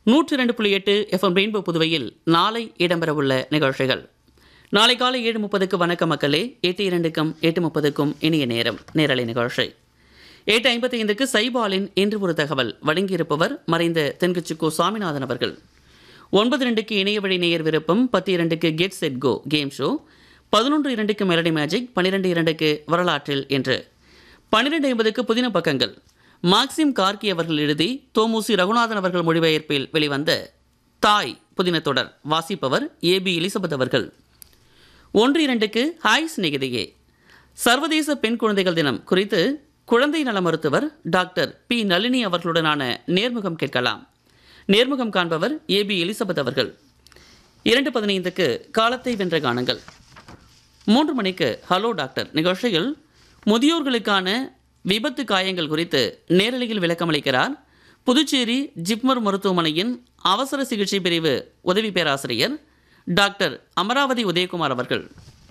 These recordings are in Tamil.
நூற்றி ரெண்டு புள்ளி எட்டு எஃப்எம் ரெயின்போ புதுவையில் நாளை இடம்பெறவுள்ள நிகழ்ச்சிகள் நாளை காலை ஏழு முப்பதுக்கு வணக்க மக்களே எட்டு இரண்டுக்கும் எட்டு முப்பதுக்கும் இனிய நேரம் நேரலை நிகழ்ச்சி எட்டு ஐம்பத்தி ஐந்துக்கு சைபாலின் இன்று ஒரு தகவல் வழங்கியிருப்பவர் மறைந்த தென்கட்சிக்கோ சாமிநாதன் அவர்கள் ஒன்பது ரெண்டுக்கு இணைய வழி நேயர் விருப்பம் பத்து இரண்டுக்கு get set go game show பதினொன்று இரண்டுக்கு மெலடி மேஜிக் பன்னிரெண்டு இரண்டுக்கு வரலாற்றில் என்று பன்னிரெண்டு ஐம்பதுக்கு புதின பக்கங்கள் மார்க்சிம் கார்கி அவர்கள் எழுதி தோமுசி ரகுநாதன் அவர்கள் மொழிபெயர்ப்பில் வெளிவந்த தாய் புதின தொடர் வாசிப்பவர் ஏபி எலிசபெத் அவர்கள் ஒன்று இரண்டுக்கு ஹாய் சிநேகிதியே சர்வதேச பெண் குழந்தைகள் தினம் குறித்து குழந்தை நல மருத்துவர் டாக்டர் பி நளினி அவர்களுடனான நேர்முகம் கேட்கலாம் நேர்முகம் காண்பவர் ஏபி எலிசபெத் அவர்கள் இரண்டு பதினைந்துக்கு காலத்தை வென்ற கானங்கள் மூன்று மணிக்கு ஹலோ டாக்டர் நிகழ்ச்சியில் முதியோர்களுக்கான விபத்து காயங்கள் குறித்து நேரலையில் விளக்கமளிக்கிறார் புதுச்சேரி ஜிப்மர் மருத்துவமனையின் அவசர சிகிச்சை பிரிவு உதவி பேராசிரியர் டாக்டர் அமராவதி உதயகுமார் அவர்கள்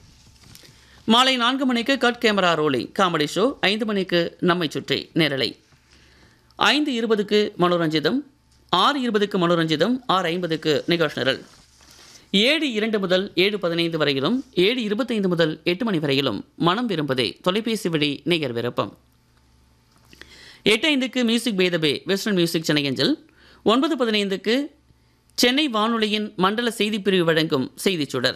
மாலை நான்கு மணிக்கு cut camera rolling comedy show ஐந்து மணிக்கு நம்மை சுற்றி நேரலை ஐந்து இருபதுக்கு மனோரஞ்சிதம் ஆறு இருபதுக்கு மனோரஞ்சிதம் ஆறு ஐம்பதுக்கு நிகழ்ச்சி நிரல் ஏழு இரண்டு முதல் ஏழு பதினைந்து வரையிலும் ஏழு இருபத்தைந்து முதல் எட்டு மணி வரையிலும் மனம் விரும்புதே தொலைபேசி வழி நேயர் விருப்பம் எட்டு ஐந்துக்கு மியூசிக் பேதபே வெஸ்டர்ன் மியூசிக் சென்னையஞ்சல் ஒன்பது பதினைந்துக்கு சென்னை வானொலியின் மண்டல செய்திப் பிரிவு வழங்கும் செய்திச் சுடர்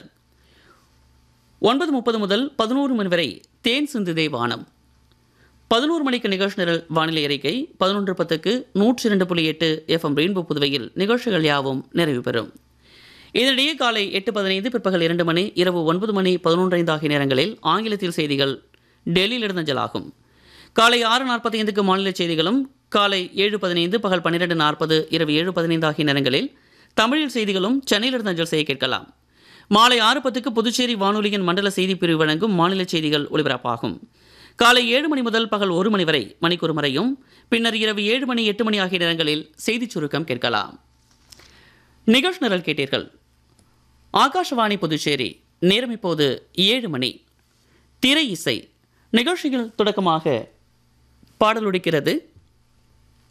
ஒன்பது முப்பது முதல் பதினோரு மணி வரை தேன் சிந்துதே வானம் பதினோரு மணிக்கு நிகழ்ச்சி நிரல் வானிலை அறிக்கை பதினொன்று பத்துக்கு நூற்றி இரண்டு புள்ளி எட்டு எஃப்எம் ரெயின்போ புதுவையில் நிகழ்ச்சிகள் யாவும் நிறைவு பெறும் இதனிடையே காலை எட்டு பதினைந்து பிற்பகல் இரண்டு மணி இரவு ஒன்பது மணி பதினொன்று ஐந்து ஆகிய நேரங்களில் ஆங்கிலத்தில் செய்திகள் டெல்லியிலிருந்து அஞ்சலாகும் காலை ஆறு நாற்பத்தி ஐந்துக்கு மாநில செய்திகளும் காலை ஏழு பதினைந்து பகல் பன்னிரெண்டு நாற்பது இரவு ஏழு பதினைந்து ஆகிய நேரங்களில் தமிழில் செய்திகளும் சென்னையிலிருந்து அஞ்சல் செய்ய கேட்கலாம் மாலை ஆறு பத்துக்கு புதுச்சேரி வானொலியின் மண்டல செய்திப் பிரிவு வழங்கும் மாநில செய்திகள் ஒலிபரப்பாகும் காலை ஏழு மணி முதல் பகல் ஒரு மணி வரை மணிக்கூறு முறையும் பின்னர் இரவு ஏழு மணி எட்டு மணி ஆகிய நேரங்களில் செய்திச் சுருக்கம் கேட்கலாம் நிகழ்ச்சி நிரல் கேட்டீர்கள் ஆகாஷவாணி புதுச்சேரி நேரம் இப்போது ஏழு மணி திரை இசை நிகழ்ச்சியில் தொடக்கமாக பாடல் ஒலிக்கிறது